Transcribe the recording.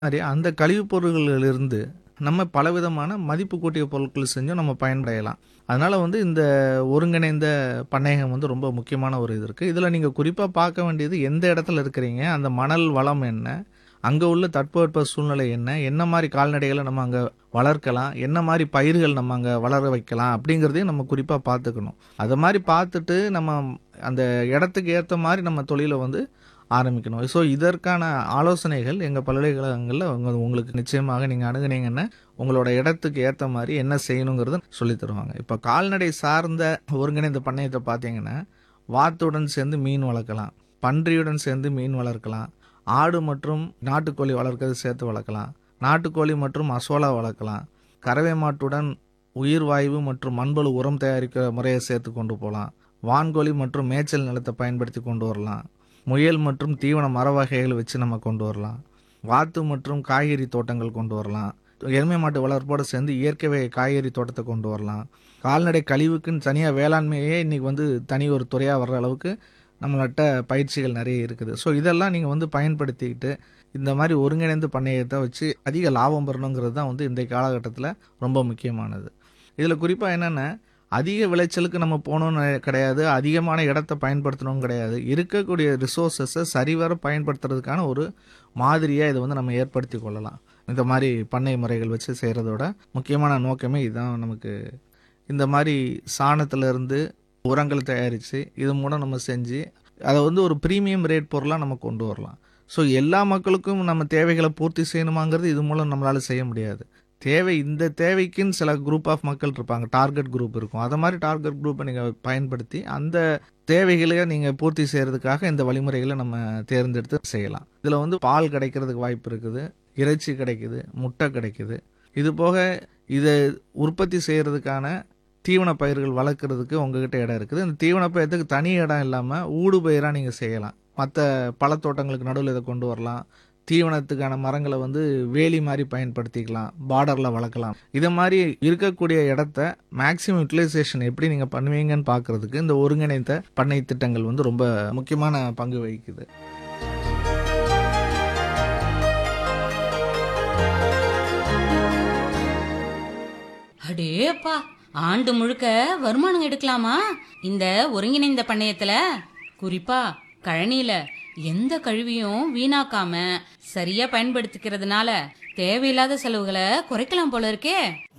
மாதிரி அந்த கழிவுப் பொருள்களிலிருந்து நம்ம பலவிதமான மதிப்பு கூட்டிய பொருட்கள் செஞ்சும் நம்ம பயனடையலாம் அதனால வந்து இந்த ஒருங்கிணைந்த பண்ணையம் வந்து ரொம்ப முக்கியமான ஒரு இது இருக்குது இதில் நீங்கள் குறிப்பாக பார்க்க வேண்டியது எந்த இடத்துல இருக்கிறீங்க அந்த மணல் வளம் என்ன அங்கே உள்ள தட்பவெட்ப சூழ்நிலை என்ன என்ன மாதிரி கால்நடைகளை நம்ம அங்கே வளர்க்கலாம் என்ன மாதிரி பயிர்கள் நம்ம அங்கே வளர வைக்கலாம் அப்படிங்கிறதையும் நம்ம குறிப்பாக பார்த்துக்கணும் அதை மாதிரி பார்த்துட்டு நம்ம அந்த இடத்துக்கு ஏற்ற மாதிரி நம்ம தொழிலை வந்து ஆரம்பிக்கணும் ஸோ இதற்கான ஆலோசனைகள் எங்கள் பல்கலைக்கழகங்களில் உங்க உங்களுக்கு நிச்சயமாக நீங்கள் அணுகுனீங்கன்னா உங்களோட இடத்துக்கு ஏற்ற மாதிரி என்ன செய்யணுங்கிறத சொல்லித் தருவாங்க இப்போ கால்நடை சார்ந்த ஒருங்கிணைந்த பண்ணையத்தை பார்த்தீங்கன்னா வாத்துடன் சேர்ந்து மீன் வளர்க்கலாம் பன்றியுடன் சேர்ந்து மீன் வளர்க்கலாம் ஆடு மற்றும் நாட்டுக்கோழி வளர்க்கறது சேர்த்து வளர்க்கலாம் நாட்டுக்கோழி மற்றும் அசோலா வளர்க்கலாம் கறவை மாட்டுடன் உயிர் வாயு மற்றும் மண்புழு உரம் தயாரிக்கிற முறையை சேர்த்து கொண்டு போகலாம் வான்கோழி மற்றும் மேய்ச்சல் நிலத்தை பயன்படுத்தி கொண்டு வரலாம் முயல் மற்றும் தீவன மர வகைகள் வச்சு நம்ம கொண்டு வரலாம் வாத்து மற்றும் காய்கறி தோட்டங்கள் கொண்டு வரலாம் எருமை மாட்டு வளர்ப்போடு சேர்ந்து இயற்கை வகை காய்கறி தோட்டத்தை கொண்டு வரலாம் கால்நடை கழிவுக்குன்னு தனியாக வேளாண்மையே இன்றைக்கி வந்து தனி ஒரு துறையாக வர்ற அளவுக்கு நம்மள்கிட்ட பயிற்சிகள் நிறைய இருக்குது ஸோ இதெல்லாம் நீங்கள் வந்து பயன்படுத்திக்கிட்டு இந்த மாதிரி ஒருங்கிணைந்த பண்ணையத்தை வச்சு அதிக லாபம் பெறணுங்கிறது தான் வந்து இந்த காலகட்டத்தில் ரொம்ப முக்கியமானது இதில் குறிப்பாக என்னென்னா அதிக விளைச்சலுக்கு நம்ம போகணும்னு கிடையாது அதிகமான இடத்த பயன்படுத்தணும் கிடையாது இருக்கக்கூடிய ரிசோர்ஸஸை சரிவர பயன்படுத்துறதுக்கான ஒரு மாதிரியாக இதை வந்து நம்ம ஏற்படுத்தி கொள்ளலாம் இந்த மாதிரி பண்ணை முறைகள் வச்சு செய்கிறதோட முக்கியமான நோக்கமே இதுதான் நமக்கு இந்த மாதிரி சாணத்திலிருந்து உரங்கள் தயாரித்து இது மூலம் நம்ம செஞ்சு அதை வந்து ஒரு ப்ரீமியம் ரேட் பொருளாக நம்ம கொண்டு வரலாம் ஸோ எல்லா மக்களுக்கும் நம்ம தேவைகளை பூர்த்தி செய்யணுமாங்கிறது இது மூலம் நம்மளால் செய்ய முடியாது தேவை இந்த தேவைக்குன்னு சில குரூப் ஆஃப் மக்கள் இருப்பாங்க டார்கெட் குரூப் இருக்கும் அதை மாதிரி டார்கெட் குரூப்பை நீங்கள் பயன்படுத்தி அந்த தேவைகளை நீங்கள் பூர்த்தி செய்கிறதுக்காக இந்த வழிமுறைகளை நம்ம தேர்ந்தெடுத்து செய்யலாம் இதில் வந்து பால் கிடைக்கிறதுக்கு வாய்ப்பு இருக்குது இறைச்சி கிடைக்குது முட்டை கிடைக்குது இது போக இதை உற்பத்தி செய்கிறதுக்கான தீவன பயிர்கள் வளர்க்குறதுக்கு உங்ககிட்ட இடம் இருக்குது இந்த தீவன பயிரத்துக்கு தனி இடம் இல்லாமல் ஊடு பயிராக நீங்கள் செய்யலாம் மற்ற பழத்தோட்டங்களுக்கு நடுவில் இதை கொண்டு வரலாம் தீவனத்துக்கான மரங்களை வந்து வேலி மாதிரி பயன்படுத்திக்கலாம் பார்டரில் வளர்க்கலாம் இதை மாதிரி இருக்கக்கூடிய இடத்த மேக்ஸிமம் யூட்டிலைசேஷன் எப்படி நீங்கள் பண்ணுவீங்கன்னு பார்க்குறதுக்கு இந்த ஒருங்கிணைந்த பண்ணை திட்டங்கள் வந்து ரொம்ப முக்கியமான பங்கு வகிக்குது அடேப்பா ஆண்டு முழுக்க வருமானம் எடுக்கலாமா இந்த ஒருங்கிணைந்த பண்ணையத்துல குறிப்பா கழனியில எந்த கழிவையும் வீணாக்காம சரியா பயன்படுத்திக்கிறதுனால தேவையில்லாத செலவுகளை குறைக்கலாம் போல இருக்கே